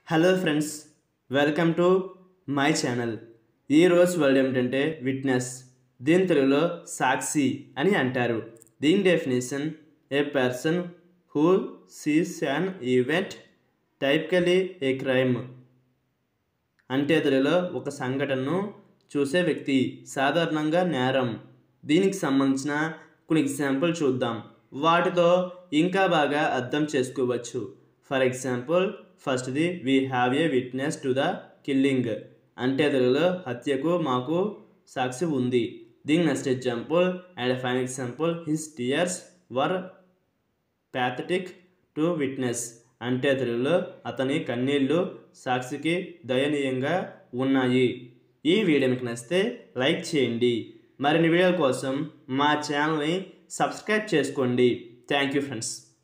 hello friends welcome to my channel ఈరోజు word ఏమిటంటే witness దీని తెలుగులో సాక్షి అని అంటారు దీని definition a person who sees an event typically a crime అంటే తెలుగులో ఒక సంఘటనను చూసే వ్యక్తి సాధారణంగా నేరం దీనికి సంబంధించిన కొన్ని ఎగ్జాంపుల్ చూద్దాం వాటితో ఇంకా బాగా అర్థం చేసుకోవచ్చు ఫర్ ఎగ్జాంపుల్ ఫస్ట్ది we have a witness to the killing అంటే తెలుగులో హత్యకు మాకు సాక్షి ఉంది దీని next example and fine example his tears were pathetic to witness అంటే తెలుగులో అతని కన్నీళ్లు సాక్షికి దయనీయంగా ఉన్నాయి ఈ వీడియో మీకు నచ్చితే లైక్ చేయండి మరిన్ని వీడియోల కోసం మా ఛానల్ని సబ్స్క్రైబ్ చేసుకోండి థ్యాంక్ యూ ఫ్రెండ్స్